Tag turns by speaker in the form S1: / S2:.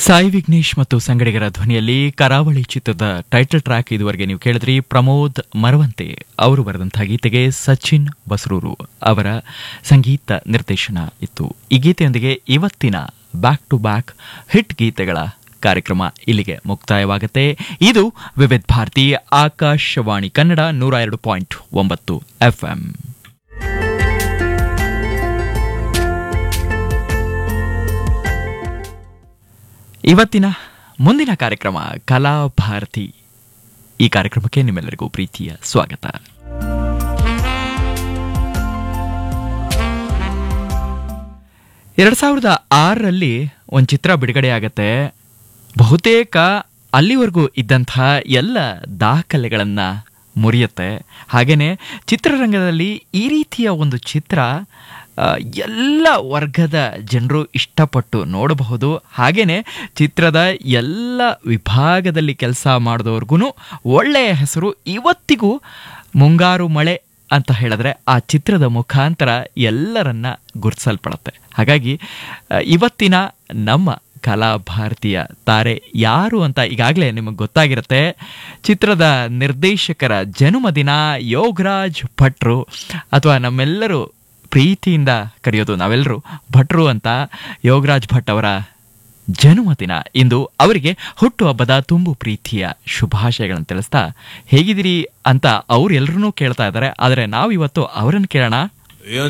S1: ಸಾಯಿ ವಿಘ್ನೇಶ್ ಮತ್ತು ಸಂಗಡಿಗರ ಧ್ವನಿಯಲ್ಲಿ ಕರಾವಳಿ ಚಿತ್ರದ ಟೈಟಲ್ ಟ್ರ್ಯಾಕ್ ಇದುವರೆಗೆ ನೀವು ಕೇಳಿದ್ರಿ ಪ್ರಮೋದ್ ಮರವಂತೆ ಅವರು ಬರೆದಂತಹ ಗೀತೆಗೆ ಸಚಿನ್ ಬಸರೂರು ಅವರ ಸಂಗೀತ ನಿರ್ದೇಶನ ಇತ್ತು ಈ ಗೀತೆಯೊಂದಿಗೆ ಇವತ್ತಿನ ಬ್ಯಾಕ್ ಟು ಬ್ಯಾಕ್ ಹಿಟ್ ಗೀತೆಗಳ ಕಾರ್ಯಕ್ರಮ ಇಲ್ಲಿಗೆ ಮುಕ್ತಾಯವಾಗುತ್ತೆ ಇದು ವಿವಿಧ ಭಾರತಿ ಆಕಾಶವಾಣಿ ಕನ್ನಡ ನೂರ ಎರಡು ಪಾಯಿಂಟ್ ಒಂಬತ್ತು ಎಫ್ಎಂ ಇವತ್ತಿನ ಮುಂದಿನ ಕಾರ್ಯಕ್ರಮ ಕಲಾಭಾರತಿ ಈ ಕಾರ್ಯಕ್ರಮಕ್ಕೆ ನಿಮ್ಮೆಲ್ಲರಿಗೂ ಪ್ರೀತಿಯ ಸ್ವಾಗತ ಎರಡ್ ಸಾವಿರದ ಆರರಲ್ಲಿ ಒಂದು ಚಿತ್ರ ಬಿಡುಗಡೆಯಾಗತ್ತೆ ಬಹುತೇಕ ಅಲ್ಲಿವರೆಗೂ ಇದ್ದಂತಹ ಎಲ್ಲ ದಾಖಲೆಗಳನ್ನು ಮುರಿಯುತ್ತೆ ಹಾಗೆಯೇ ಚಿತ್ರರಂಗದಲ್ಲಿ ಈ ರೀತಿಯ ಒಂದು ಚಿತ್ರ ಆ, ಎಲ್ಲ ವರ್ಗದ ಜನರು ಇಷ್ಟಪಟ್ಟು ನೋಡಬಹುದು ಹಾಗೆಯೇ ಚಿತ್ರದ ಎಲ್ಲ ವಿಭಾಗದಲ್ಲಿ ಕೆಲಸ ಮಾಡಿದವ್ರಿಗೂ ಒಳ್ಳೆಯ ಹೆಸರು ಇವತ್ತಿಗೂ ಮುಂಗಾರು ಮಳೆ ಅಂತ ಹೇಳಿದ್ರೆ ಆ ಚಿತ್ರದ ಮುಖಾಂತರ ಎಲ್ಲರನ್ನ ಗುರುತಿಸಲ್ಪಡುತ್ತೆ ಹಾಗಾಗಿ ಆ, ಇವತ್ತಿನ ನಮ್ಮ ಕಲಾಭಾರತೀಯ ತಾರೆ ಯಾರು ಅಂತ ಈಗಾಗಲೇ ನಿಮಗೆ ಗೊತ್ತಾಗಿರುತ್ತೆ ಚಿತ್ರದ ನಿರ್ದೇಶಕರ ಜನ್ಮದಿನ ಯೋಗರಾಜ್ ಭಟ್ರು ಅಥವಾ ನಮ್ಮೆಲ್ಲರೂ ಪ್ರೀತಿಯಿಂದ ಕರೆಯೋದು ನಾವೆಲ್ಲರೂ ಭಟ್ರು ಅಂತ ಯೋಗರಾಜ್ ಭಟ್ ಅವರ ಜನ್ಮದಿನ ಇಂದು ಅವರಿಗೆ ಹುಟ್ಟುಹಬ್ಬದ ತುಂಬು ಪ್ರೀತಿಯ ಶುಭಾಶಯಗಳನ್ನು ತಿಳಿಸ್ತಾ ಹೇಗಿದ್ದೀರಿ ಅಂತ ಅವ್ರು ಎಲ್ಲರೂ ಕೇಳ್ತಾ ಇದ್ದಾರೆ ಆದರೆ ನಾವಿವತ್ತು ಅವರನ್ನು ಕೇಳೋಣ